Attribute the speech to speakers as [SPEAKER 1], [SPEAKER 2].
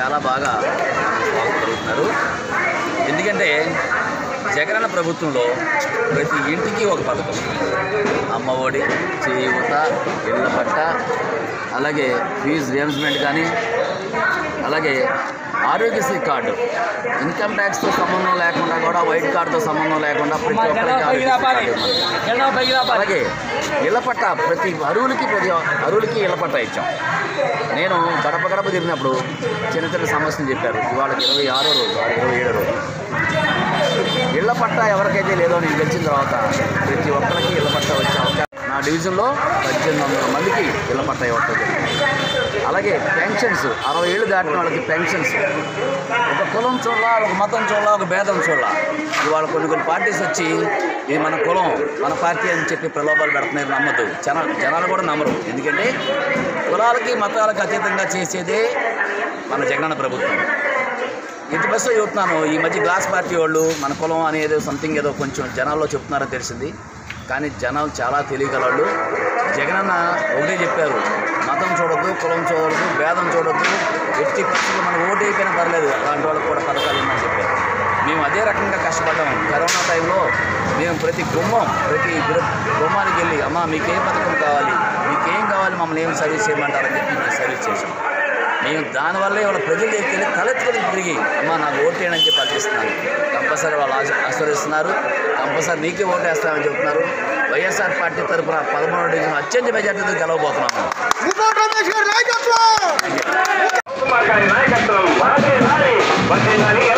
[SPEAKER 1] చాలా బాగా జరుగుతున్నారు ఎందుకంటే జగనన్న ప్రభుత్వంలో ప్రతి ఇంటికి ఒక పథకం అమ్మ ఒడి చేయూత ఇళ్ళ పట్ట అలాగే ఫీజు రియంబర్స్మెంట్ కానీ అలాగే ఆరోగ్యశ్రీ కార్డు ఇన్కమ్ ట్యాక్స్తో సంబంధం లేకుండా కూడా వైట్ కార్డుతో సంబంధం లేకుండా ప్రతి ఒక్కరికి ఆరోగ్యశ్రీ కార్డు ఇవ్వాలి. అలాగే ఇళ్ల పట్ట ప్రతి అరువులకి ప్రతి అరువులకి ఇళ్ల పట్ట ఇచ్చాం నేను గడప గడప తిరిగినప్పుడు చిన్న చిన్న సమస్యలు చెప్పారు ఇవాళకి ఇరవై ఆరో రోజు ఇరవై ఏడో రోజు ఇళ్ల పట్ట ఎవరికైతే లేదో నేను గెలిచిన తర్వాత ప్రతి ఒక్కరికి ఇళ్ల పట్ట వచ్చే అవకాశం నా డివిజన్లో పద్దెనిమిది వందల మందికి ఇళ్ల పట్ట ఇవ్వటం జరిగింది అలాగే పెన్షన్స్ అరవై ఏళ్ళు దాటిన వాళ్ళకి పెన్షన్స్ ఒక కులం చూడాల ఒక మతం చూడాల ఒక భేదం చూడాల ఇవాళ కొన్ని కొన్ని పార్టీస్ వచ్చి ఇది మన కులం మన పార్టీ అని చెప్పి ప్రలోభాలు పెడుతున్నారు నమ్మద్దు జన జనాలు కూడా నమ్మరు ఎందుకంటే కులాలకి మతాలకు అతీతంగా చేసేదే మన జగనన్న ప్రభుత్వం ఇంత బస్సు చెబుతున్నాను ఈ మధ్య గ్లాస్ పార్టీ వాళ్ళు మన కులం అనేది సంథింగ్ ఏదో కొంచెం జనాల్లో చెప్తున్నారని తెలిసింది కానీ జనాలు చాలా తెలియగలవాళ్ళు జగనన్న ఒకటే చెప్పారు మతం చూడొద్దు కులం చూడొద్దు భేదం చూడొద్దు ఎట్టి పరిస్థితుల్లో మనం ఓటు అయిపోయినా పర్లేదు అలాంటి వాళ్ళకి కూడా పథకాలు ఇవ్వమని చెప్పారు మేము అదే రకంగా కష్టపడ్డాం కరోనా టైంలో మేము ప్రతి గుమ్మం ప్రతి గుర- గుమ్మానికి వెళ్ళి అమ్మ మీకేం పథకం కావాలి మీకేం కావాలి మమ్మల్ని ఏం సర్వీస్ చేయమంటారని చెప్పి మేము సర్వీస్ చేసాం మేము దానివల్లే వాళ్ళ ప్రజల దగ్గరికి వెళ్ళి తలెత్తుకొని తిరిగి అమ్మ నాకు ఓటేయని చెప్పి అర్థిస్తున్నాను కంపల్సరీ వాళ్ళు ఆశ ఆశీర్వదిస్తున్నారు కంపల్సరీ నీకే ఓటేస్తామని చెప్తున్నారు వైఎస్ఆర్ పార్టీ తరఫున పదమూడు డివిజన్ అత్యంత మెజార్టీతో గెలవబోతున్నాము
[SPEAKER 2] ముకోట రమేష్ గారి నాయకత్వం
[SPEAKER 3] కుమార్ గారి నాయకత్వం వర్ధిల్లాలి, వర్ధిల్లాలి